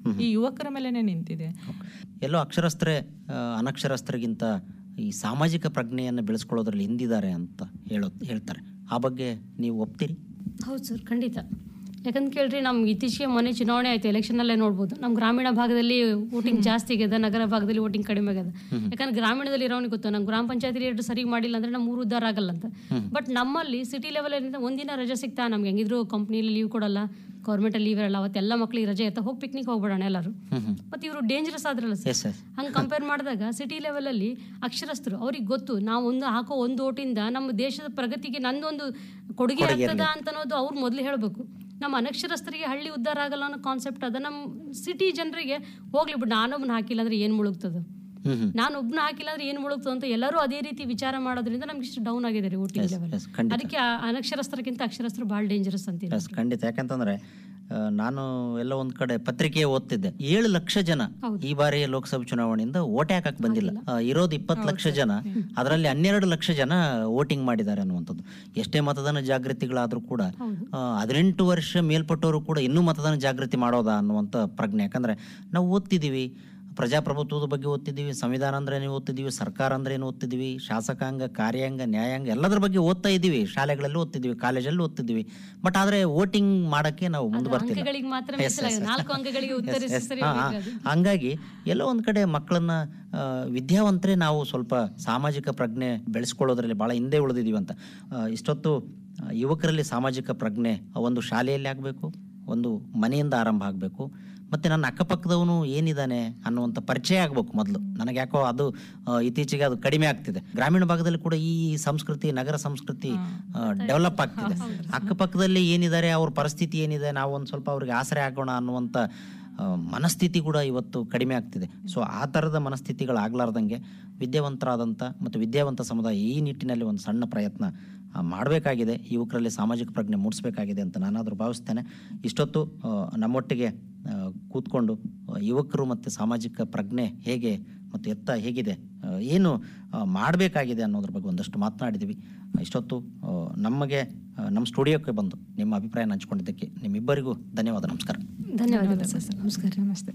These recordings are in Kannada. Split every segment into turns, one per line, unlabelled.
ಈ ಯುವಕರ ಮೇಲೆನೆ ನಿಂತಿದೆ
ಎಲ್ಲೋ ಅಕ್ಷರಸ್ಥರೇ ಆ, ಅನಕ್ಷರಸ್ಥರಿಗಿಂತ ಈ ಸಾಮಾಜಿಕ ಪ್ರಜ್ಞೆಯನ್ನು ಬೆಳೆಸ್ಕೊಳ್ಳೋದ್ರಲ್ಲಿ ಹಿಂದಿದ್ದಾರೆ ಅಂತ ಹೇಳೋ ಹೇಳ್ತಾರೆ ಆ ಬಗ್ಗೆ ನೀವು ಒಪ್ತೀರಿ
ಹೌದು ಸರ್ ಖಂಡಿತ ಯಾಕಂತ ಕೇಳ್ರಿ ನಮ್ಗೆ ಇತ್ತೀಚೆಗೆ ಮೊನ್ನೆ ಚುನಾವಣೆ ಆಯ್ತು ಎಲೆಕ್ಷನಲ್ಲೇ ನೋಡ್ಬೋದು ನಮ್ಮ ಗ್ರಾಮೀಣ ಭಾಗದಲ್ಲಿ ವೋಟಿಂಗ್ ಜಾಸ್ತಿ ಆಗ್ಯದ ನಗರ ಭಾಗದಲ್ಲಿ ವೋಟಿಂಗ್ ಕಡಿಮೆ ಆಗ್ಯದ ಯಾಕಂದ್ರೆ ಗ್ರಾಮೀಣದಲ್ಲಿ ಇರೋನಿಗೆ ಗೊತ್ತು ನಮ್ಮ ಗ್ರಾಮ ಪಂಚಾಯತಿ ಎರಡು ಸರಿ ಮಾಡಿಲ್ಲ ಅಂದ್ರೆ ನಮ್ಮ ಊರು ಉದ್ಧಾರ ಆಗಲ್ಲ ಅಂತ ಬಟ್ ನಮ್ಮಲ್ಲಿ ಸಿಟಿ ಲೆವೆಲಿಂದ ಒಂದಿನ ರಜೆ ಸಿಗ್ತಾ ನಮ್ಗೆ ಹೆಂಗಿದ್ರು ಕಂಪ್ನಿಲಿ ಲೀವ್ ಕೊಡಲ್ಲ ಗೌರ್ಮೆಂಟಲ್ಲಿ ಲೀವ್ ಇರಲ್ಲ ಅವತ್ತೆಲ್ಲ ಮಕ್ಳಿಗೆ ರಜೆ ಇರ್ತಾ ಹೋಗಿ ಪಿಕ್ನಿಕ್ ಹೋಗ್ಬಿಡೋಣ ಎಲ್ಲರೂ ಮತ್ತೆ ಇವರು ಡೇಂಜರಸ್ ಆದ್ರಲ್ಲ ಸರ್
ಎಸ್ ಎಸ್
ಹಂಗೆ ಕಂಪೇರ್ ಮಾಡಿದಾಗ ಸಿಟಿ ಲೆವೆಲಲ್ಲಿ ಅಕ್ಷರಸ್ಥರು ಅವ್ರಿಗೆ ಗೊತ್ತು ನಾವು ಒಂದು ಹಾಕೋ ಒಂದು ಓಟಿಂದ ನಮ್ಮ ದೇಶದ ಪ್ರಗತಿಗೆ ನಂದೊಂದು ಕೊಡುಗೆ ಆಗ್ತದ ಅಂತ ಅನ್ನೋದು ಅವ್ರು ಮೊದಲು ಹೇಳಬೇಕು ನಮ್ಮ ಅನಕ್ಷರಸ್ಥರಿಗೆ ಹಳ್ಳಿ ಉದ್ಧಾರ ಆಗಲ್ಲ ಅನ್ನೋ ಕಾನ್ಸೆಪ್ಟ್ ಅದ ನಮ್ಮ ಸಿಟಿ ಜನರಿಗೆ ಹೋಗ್ಲಿ ಬಿಡು ನಾನೊಬ್ಬನ ಹಾಕಿಲ್ಲ ಅಂದ್ರೆ ಏನು ಮುಳುಗ್ತದ
ಹ್ಮ್ ಹ್ಮ್
ನಾನು ಒಬ್ನ ಹಾಕಿಲ್ಲ ಅಂದ್ರೆ ಏನು ಮುಳುಗ್ತದೆ ಅಂತ ಎಲ್ಲರೂ ಅದೇ ರೀತಿ ವಿಚಾರ ಮಾಡೋದ್ರಿಂದ ನಮ್ಗೆ ಇಷ್ಟು ಡೌನ್ ಆಗಿದೆ ರೀ ಓಟಿಂಗ್ ಲೆವೆಲ್
ಎಸ್ ಖಂಡಿತ
ಅದಕ್ಕೆ ಆ ಅನಕ್ಷರಸ್ಥರಕ್ಕಿಂತ ಅಕ್ಷರಸ್ಥರು ಭಾಳ ಡೇಂಜರಸ್ ಅಂತೀವಿ
ಎಸ್ ಖಂಡಿತ ಯಾಕಂತಂದ್ರೆ ಆ, ನಾನು ಎಲ್ಲ ಒಂದ್ ಕಡೆ ಪತ್ರಿಕೆ ಓದ್ತಿದ್ದೆ ಏಳು ಲಕ್ಷ ಜನ ಈ ಬಾರಿ ಲೋಕಸಭಾ ಚುನಾವಣೆಯಿಂದ ಓಟ್ ಹಾಕಕ್ ಬಂದಿಲ್ಲ ಆ, ಇರೋದು ಇಪ್ಪತ್ತು ಲಕ್ಷ ಜನ ಅದರಲ್ಲಿ ಹನ್ನೆರಡು ಲಕ್ಷ ಜನ ವೋಟಿಂಗ್ ಮಾಡಿದ್ದಾರೆ ಅನ್ನುವಂಥದ್ದು ಎಷ್ಟೇ ಮತದಾನ ಜಾಗೃತಿಗಳಾದ್ರೂ ಕೂಡ ಆ, ಹದಿನೆಂಟು ವರ್ಷ ಮೇಲ್ಪಟ್ಟವರು ಕೂಡ ಇನ್ನೂ ಮತದಾನ ಜಾಗೃತಿ ಮಾಡೋದಾ ಅನ್ನುವಂಥ ಪ್ರಜ್ಞೆ ಯಾಕಂದ್ರೆ ನಾವು ಓದ್ತಿದ್ದೀವಿ ಪ್ರಜಾಪ್ರಭುತ್ವದ ಬಗ್ಗೆ ಓದ್ತಿದ್ದೀವಿ ಸಂವಿಧಾನ ಅಂದ್ರೆ ಏನು ಓದ್ತಿದ್ದೀವಿ ಸರ್ಕಾರ ಅಂದ್ರೆ ಏನು ಓದ್ತಿದ್ದೀವಿ ಶಾಸಕಾಂಗ ಕಾರ್ಯಾಂಗ ನ್ಯಾಯಾಂಗ ಎಲ್ಲದರ ಬಗ್ಗೆ ಓದ್ತಾ ಇದ್ದೀವಿ ಶಾಲೆಗಳಲ್ಲಿ ಓದ್ತಿದ್ದೀವಿ ಕಾಲೇಜಲ್ಲಿ ಓದ್ತಿದ್ದೀವಿ ಬಟ್ ಆದ್ರೆ ವೋಟಿಂಗ್ ಮಾಡಕ್ಕೆ ನಾವು ಮುಂದೆ ಬರ್ತಿಲ್ಲ
ಅಂಕಗಳಿಗೆ ಮಾತ್ರ
Yes,
ಮೀಸಲಾಗಿದೆ
yes, yes.
ನಾಲ್ಕು ಅಂಕಗಳಿಗೆ
Yes,
ಉತ್ತರಿಸಿ
yes.
ಸರಿ
ಹಾ, ಹಾ. ಹಂಗಾಗಿ ಎಲ್ಲೋ ಒಂದ್ ಕಡೆ ಮಕ್ಕಳನ್ನ ಆ, ವಿದ್ಯಾವಂತರೇ ನಾವು ಸ್ವಲ್ಪ ಸಾಮಾಜಿಕ ಪ್ರಜ್ಞೆ ಬೆಳೆಸ್ಕೊಳ್ಳೋದ್ರಲ್ಲಿ ಬಹಳ ಹಿಂದೆ ಉಳಿದಿದೀವಿ ಅಂತ ಆ, ಇಷ್ಟೊತ್ತು ಆ, ಯುವಕರಲ್ಲಿ ಸಾಮಾಜಿಕ ಪ್ರಜ್ಞೆ ಒಂದು ಶಾಲೆಯಲ್ಲಿ ಆಗಬೇಕು ಒಂದು ಮನೆಯಿಂದ ಆರಂಭ ಆಗಬೇಕು ಮತ್ತೆ ನನ್ನ ಅಕ್ಕಪಕ್ಕದವನು ಏನಿದ್ದಾನೆ ಅನ್ನುವಂಥ ಪರಿಚಯ ಆಗ್ಬೇಕು ಮೊದಲು ನನಗೆ ಯಾಕೋ ಅದು ಆ, ಇತ್ತೀಚೆಗೆ ಅದು ಕಡಿಮೆ ಆಗ್ತಿದೆ ಗ್ರಾಮೀಣ ಭಾಗದಲ್ಲಿ ಕೂಡ ಈ ಸಂಸ್ಕೃತಿ ನಗರ ಸಂಸ್ಕೃತಿ ಡೆವಲಪ್ ಆಗ್ತಿದೆ ಅಕ್ಕಪಕ್ಕದಲ್ಲಿ ಏನಿದ್ದಾರೆ ಅವ್ರ ಪರಿಸ್ಥಿತಿ ಏನಿದೆ ನಾವು ಒಂದು ಸ್ವಲ್ಪ ಅವ್ರಿಗೆ ಆಸರೆ ಆಗೋಣ ಅನ್ನುವಂಥ ಆ, ಮನಸ್ಥಿತಿ ಕೂಡ ಇವತ್ತು ಕಡಿಮೆ ಆಗ್ತಿದೆ ಸೊ ಆ ಥರದ ಮನಸ್ಥಿತಿಗಳಾಗಲಾರ್ದಂಗೆ ವಿದ್ಯಾವಂತರಾದಂಥ ಮತ್ತು ವಿದ್ಯಾವಂತ ಸಮುದಾಯ ಈ ನಿಟ್ಟಿನಲ್ಲಿ ಒಂದು ಸಣ್ಣ ಪ್ರಯತ್ನ ಮಾಡಬೇಕಾಗಿದೆ ಯುವಕರಲ್ಲಿ ಸಾಮಾಜಿಕ ಪ್ರಜ್ಞೆ ಮೂಡಿಸಬೇಕಾಗಿದೆ ಅಂತ ನಾನಾದರೂ ಭಾವಿಸ್ತೇನೆ ಇಷ್ಟೊತ್ತು ಆ, ನಮ್ಮೊಟ್ಟಿಗೆ ಆ, ಕೂತ್ಕೊಂಡು ಆ, ಯುವಕರು ಮತ್ತು ಸಾಮಾಜಿಕ ಪ್ರಜ್ಞೆ ಹೇಗೆ ಮತ್ತು ಎತ್ತ ಹೇಗಿದೆ ಆ, ಏನು ಮಾಡಬೇಕಾಗಿದೆ ಅನ್ನೋದ್ರ ಬಗ್ಗೆ ಒಂದಷ್ಟು ಮಾತನಾಡಿದ್ದೀವಿ ಇಷ್ಟೊತ್ತು ಆ, ನಮಗೆ ಆ, ನಮ್ಮ ಸ್ಟುಡಿಯೋಕ್ಕೆ ಬಂದು ನಿಮ್ಮ ಅಭಿಪ್ರಾಯ ಹಂಚ್ಕೊಂಡಿದ್ದಕ್ಕೆ ನಿಮ್ಮಿಬ್ಬರಿಗೂ ಧನ್ಯವಾದ ನಮಸ್ಕಾರ
ಧನ್ಯವಾದಗಳು ಸರ್ ನಮಸ್ಕಾರ
ನಮಸ್ತೆ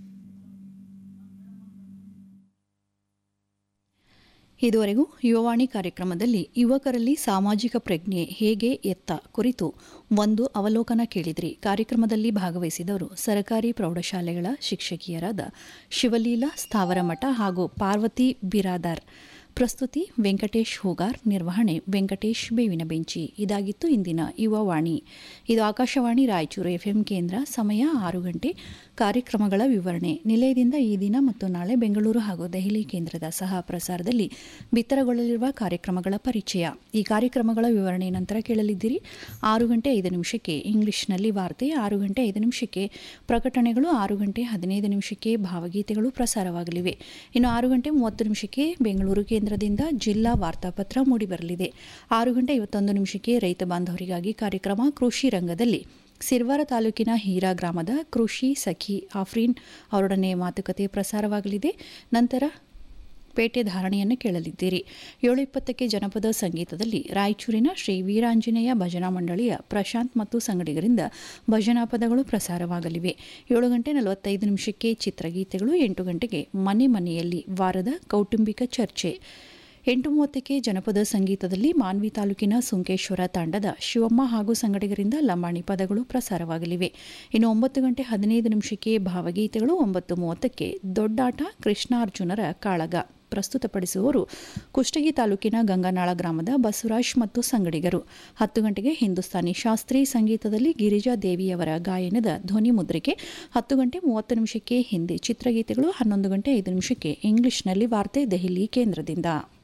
ಇದುವರೆಗೂ ಯುವವಾಣಿ ಕಾರ್ಯಕ್ರಮದಲ್ಲಿ ಯುವಕರಲ್ಲಿ ಸಾಮಾಜಿಕ ಪ್ರಜ್ಞೆ ಹೇಗೆ ಎತ್ತ ಕುರಿತು ಒಂದು ಅವಲೋಕನ ಕೇಳಿದ್ರಿ ಕಾರ್ಯಕ್ರಮದಲ್ಲಿ ಭಾಗವಹಿಸಿದವರು ಸರಕಾರಿ ಪ್ರೌಢಶಾಲೆಗಳ ಶಿಕ್ಷಕಿಯರಾದ ಶಿವಲೀಲಾ ಸ್ಥಾವರಮಠ ಹಾಗೂ ಪಾರ್ವತಿ ಬಿರಾದಾರ್ ಪ್ರಸ್ತುತಿ ವೆಂಕಟೇಶ್ ಹೂಗಾರ್ ನಿರ್ವಹಣೆ ವೆಂಕಟೇಶ್ ಬೇವಿನ ಬೆಂಚಿ ಇದಾಗಿತ್ತು ಇಂದಿನ ಯುವವಾಣಿ ಇದು ಆಕಾಶವಾಣಿ ರಾಯಚೂರು ಎಫ್ಎಂ ಕೇಂದ್ರ ಸಮಯ ಆರು ಗಂಟೆ ಕಾರ್ಯಕ್ರಮಗಳ ವಿವರಣೆ ನಿಲಯದಿಂದ ಈ ದಿನ ಮತ್ತು ನಾಳೆ ಬೆಂಗಳೂರು ಹಾಗೂ ದೆಹಲಿ ಕೇಂದ್ರದ ಸಹ ಪ್ರಸಾರದಲ್ಲಿ ಬಿತ್ತರಗೊಳ್ಳಲಿರುವ ಕಾರ್ಯಕ್ರಮಗಳ ಪರಿಚಯ ಈ ಕಾರ್ಯಕ್ರಮಗಳ ವಿವರಣೆ ನಂತರ ಕೇಳಲಿದ್ದೀರಿ ಆರು ಗಂಟೆ ಐದು ನಿಮಿಷಕ್ಕೆ ಇಂಗ್ಲಿಷ್ನಲ್ಲಿ ವಾರ್ತೆ ಆರು ಗಂಟೆ ಐದು ನಿಮಿಷಕ್ಕೆ ಪ್ರಕಟಣೆಗಳು ಆರು ಗಂಟೆ ಹದಿನೈದು ನಿಮಿಷಕ್ಕೆ ಭಾವಗೀತೆಗಳು ಪ್ರಸಾರವಾಗಲಿವೆ ಇನ್ನು ಆರು ಗಂಟೆ ಮೂವತ್ತು ನಿಮಿಷಕ್ಕೆ ಬೆಂಗಳೂರು ಕೇಂದ್ರದಿಂದ ಜಿಲ್ಲಾ ವಾರ್ತಾಪತ್ರ ಮೂಡಿಬರಲಿದೆ ಆರು ಗಂಟೆ ಐವತ್ತೊಂದು ನಿಮಿಷಕ್ಕೆ ರೈತ ಬಾಂಧವರಿಗಾಗಿ ಕಾರ್ಯಕ್ರಮ ಕೃಷಿ ರಂಗದಲ್ಲಿ ಸಿರ್ವಾರ ತಾಲೂಕಿನ ಹೀರಾ ಗ್ರಾಮದ ಕೃಷಿ ಸಖಿ ಆಫ್ರೀನ್ ಅವರೊಡನೆ ಮಾತುಕತೆ ಪ್ರಸಾರವಾಗಲಿದೆ ನಂತರ ಪೇಟೆ ಧಾರಣೆಯನ್ನು ಕೇಳಲಿದ್ದೀರಿ ಏಳು ಇಪ್ಪತ್ತಕ್ಕೆ ಜನಪದ ಸಂಗೀತದಲ್ಲಿ ರಾಯಚೂರಿನ ಶ್ರೀ ವೀರಾಂಜನೇಯ ಭಜನಾ ಮಂಡಳಿಯ ಪ್ರಶಾಂತ್ ಮತ್ತು ಸಂಗಡಿಗರಿಂದ ಭಜನಾ ಪದಗಳು ಪ್ರಸಾರವಾಗಲಿವೆ ಏಳು ಗಂಟೆ ನಲವತ್ತೈದು ನಿಮಿಷಕ್ಕೆ ಚಿತ್ರಗೀತೆಗಳು ಎಂಟು ಗಂಟೆಗೆ ಮನೆ ಮನೆಯಲ್ಲಿ ವಾರದ ಕೌಟುಂಬಿಕ ಚರ್ಚೆ ಎಂಟು ಮೂವತ್ತಕ್ಕೆ ಜನಪದ ಸಂಗೀತದಲ್ಲಿ ಮಾನ್ವಿ ತಾಲೂಕಿನ ಸುಂಕೇಶ್ವರ ತಾಂಡದ ಶಿವಮ್ಮ ಹಾಗೂ ಸಂಗಡಿಗರಿಂದ ಲಂಬಾಣಿ ಪದಗಳು ಪ್ರಸಾರವಾಗಲಿವೆ ಇನ್ನು ಒಂಬತ್ತು ಗಂಟೆ ಹದಿನೈದು ನಿಮಿಷಕ್ಕೆ ಭಾವಗೀತೆಗಳು ಒಂಬತ್ತು ಮೂವತ್ತಕ್ಕೆ ದೊಡ್ಡಾಟ ಕೃಷ್ಣಾರ್ಜುನರ ಕಾಳಗ ಪ್ರಸ್ತುತಪಡಿಸುವವರು ಕುಷ್ಟಗಿ ತಾಲೂಕಿನ ಗಂಗನಾಳ ಗ್ರಾಮದ ಬಸವರಾಜ್ ಮತ್ತು ಸಂಗಡಿಗರು ಹತ್ತು ಗಂಟೆಗೆ ಹಿಂದೂಸ್ತಾನಿ ಶಾಸ್ತ್ರೀಯ ಸಂಗೀತದಲ್ಲಿ ಗಿರಿಜಾ ದೇವಿಯವರ ಗಾಯನದ ಧ್ವನಿ ಮುದ್ರಿಕೆ ಹತ್ತು ಗಂಟೆ ಮೂವತ್ತು ನಿಮಿಷಕ್ಕೆ ಹಿಂದಿ ಚಿತ್ರಗೀತೆಗಳು ಹನ್ನೊಂದು ಗಂಟೆ ಐದು ನಿಮಿಷಕ್ಕೆ ಇಂಗ್ಲಿಷ್ನಲ್ಲಿ ವಾರ್ತೆ ದೆಹಲಿ ಕೇಂದ್ರದಿಂದ